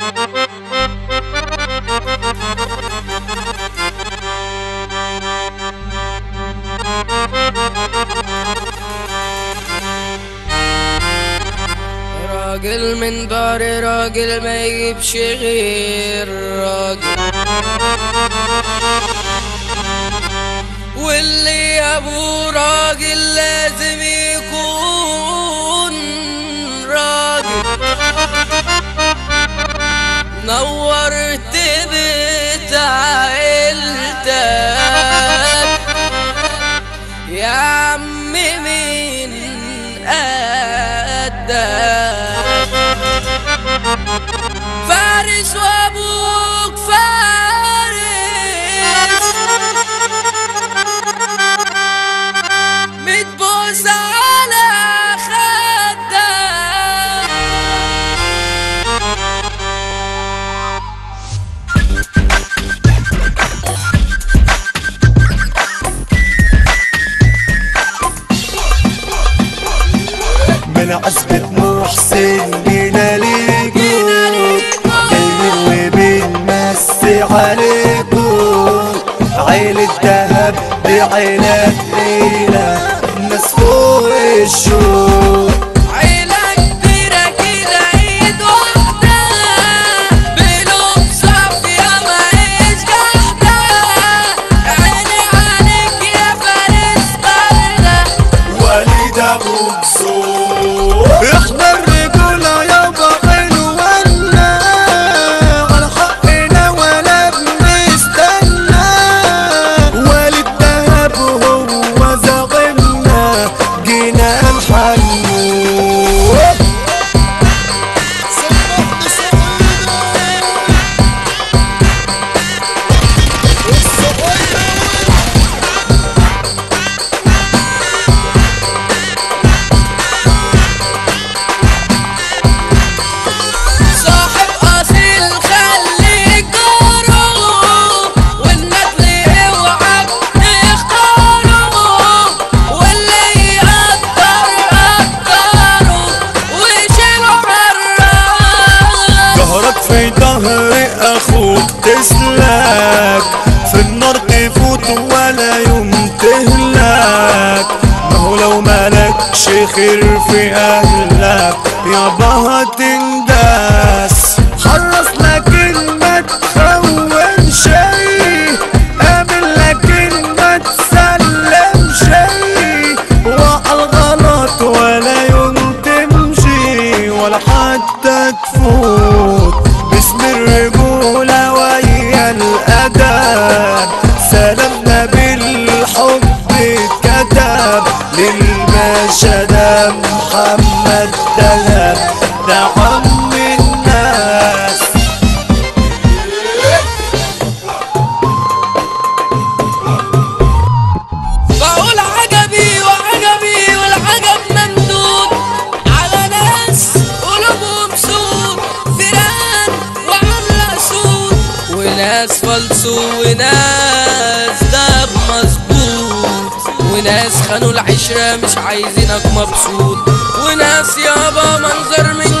راجل من دار راجل ما يجيبش غير راجل واللي ابو راجل لازم يكون راجل نورت بيت عيلتك يا عم مين قدك فارس وابوك فارس متبوس على خدك من عزبة محسن جينا ليكو جايين وبنمسي عليكو عيلة دهب دي عيلة تقيلة الناس فوق الشوق عيلة كبيرة كده ايد واحدة بلوم صافية معيش جحدة عيني عليك يا فارس بردة وليد ابو كسور احنا الرجولة يابا حلونا على حقنا ولا بنستنى والد دهب هو زغمنا جينا نحنوه صاحب اصيل خليك جاره والنقل اوعى تختاره واللي يقدر قدره وشيله حرام ظهرك في ظهر اخوك تسلك في النار تفوت ولا يوم تهلك ما هو لو مالكش خير في اهلك يابا هتنداس حرص لكن ما تخون شي قابل لكن ما تسلم شي وقع الغلط ولا يوم تمشي ولا حتى تفوت باسم الرجولة ويا الأدب سلامنا بالحب اتكتب للباشا ده محمد دهب ده عم الناس بقول عجبي وعجبي والعجب ممدود على ناس قلوبهم سود فيران وعاملة سود وناس فلسو وناس داب مظبوط وناس خانوا العشرة مش عايزينك مبسوط وناس يابا منظر من